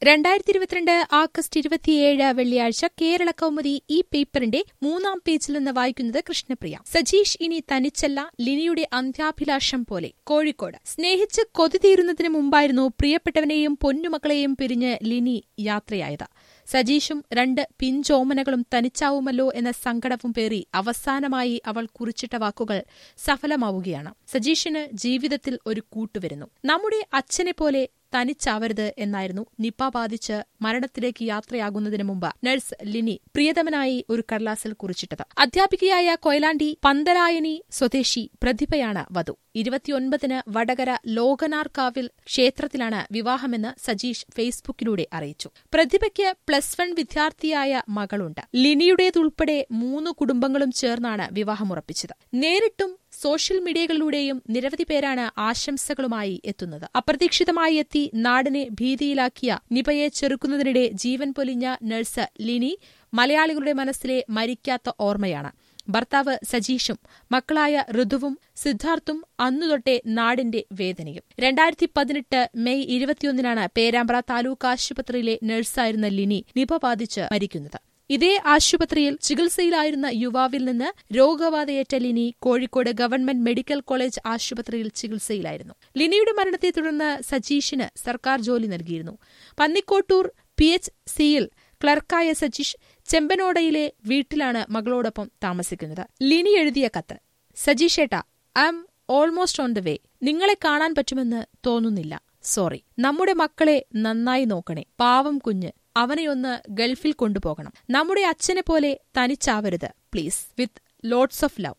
രണ്ടായിരത്തി ഇരുപത്തിരണ്ട് ആഗസ്റ്റ് ഇരുപത്തിയേഴ് വെള്ളിയാഴ്ച കേരള കൗമുദി ഈ പേപ്പറിന്റെ മൂന്നാം പേജിൽ നിന്ന് വായിക്കുന്നത് കൃഷ്ണപ്രിയ സജീഷ് ഇനി തനിച്ചല്ല ലിനിയുടെ അന്ത്യാഭിലാഷം പോലെ കോഴിക്കോട് സ്നേഹിച്ച് കൊതി തീരുന്നതിന് മുമ്പായിരുന്നു പ്രിയപ്പെട്ടവനെയും പൊന്നുമക്കളെയും പിരിഞ്ഞ് ലിനി യാത്രയായത് സജീഷും രണ്ട് പിഞ്ചോമനകളും തനിച്ചാവുമല്ലോ എന്ന സങ്കടവും പേറി അവസാനമായി അവൾ കുറിച്ചിട്ട വാക്കുകൾ സഫലമാവുകയാണ് സജീഷിന് ജീവിതത്തിൽ ഒരു കൂട്ടുവരുന്നു നമ്മുടെ അച്ഛനെ പോലെ തനിച്ചാവരുത് എന്നായിരുന്നു നിപ ബാധിച്ച് മരണത്തിലേക്ക് യാത്രയാകുന്നതിന് മുമ്പ് നഴ്സ് ലിനി പ്രിയതമനായി ഒരു കടലാസിൽ കുറിച്ചിട്ടത് അധ്യാപികയായ കൊയിലാണ്ടി പന്തലായനി സ്വദേശി പ്രതിഭയാണ് വധു ഇരുപത്തിയൊൻപതിന് വടകര ലോകനാർക്കാവിൽ ക്ഷേത്രത്തിലാണ് വിവാഹമെന്ന് സജീഷ് ഫേസ്ബുക്കിലൂടെ അറിയിച്ചു പ്രതിഭയ്ക്ക് പ്ലസ് വൺ വിദ്യാർത്ഥിയായ മകളുണ്ട് ലിനിയുടേതുൾപ്പെടെ മൂന്ന് കുടുംബങ്ങളും ചേർന്നാണ് വിവാഹമുറപ്പിച്ചത് നേരിട്ടും സോഷ്യൽ മീഡിയകളിലൂടെയും നിരവധി പേരാണ് ആശംസകളുമായി എത്തുന്നത് അപ്രതീക്ഷിതമായി എത്തി നാടിനെ ഭീതിയിലാക്കിയ നിപയെ ചെറുക്കുന്നതിനിടെ ജീവൻ പൊലിഞ്ഞ നഴ്സ് ലിനി മലയാളികളുടെ മനസ്സിലെ മരിക്കാത്ത ഓർമ്മയാണ് ഭർത്താവ് സജീഷും മക്കളായ ഋതുവും സിദ്ധാർത്ഥും അന്നുതൊട്ടേ നാടിന്റെ വേദനയും രണ്ടായിരത്തി പതിനെട്ട് മെയ് ഇരുപത്തിയൊന്നിനാണ് പേരാമ്പ്ര താലൂക്ക് ആശുപത്രിയിലെ നഴ്സായിരുന്ന ലിനി നിപ ബാധിച്ച് മരിക്കുന്നത് ഇതേ ആശുപത്രിയിൽ ചികിത്സയിലായിരുന്ന യുവാവിൽ നിന്ന് രോഗബാധയേറ്റ Lini Kozhikode government medical college ആശുപത്രിയിൽ ചികിത്സയിലായിരുന്നു ലിനിയുടെ മരണത്തെ തുടർന്ന് സജീഷിന് സർക്കാർ ജോലി നൽകിയിരുന്നു പന്നിക്കോട്ടൂർ പി എച്ച് സിയിൽ ക്ലർക്കായ സജീഷ് ചെമ്പനോടയിലെ വീട്ടിലാണ് മകളോടൊപ്പം താമസിക്കുന്നത് ലിനി എഴുതിയ കത്ത് സജീഷേട്ട I am almost on the way നിങ്ങളെ കാണാൻ പറ്റുമെന്ന് തോന്നുന്നില്ല സോറി നമ്മുടെ മക്കളെ നന്നായി നോക്കണേ പാവം കുഞ്ഞ് അവനെയൊന്ന് ഗൾഫിൽ കൊണ്ടുപോകണം നമ്മുടെ അച്ഛനെ പോലെ തനിച്ചാവരുത് please with lots of love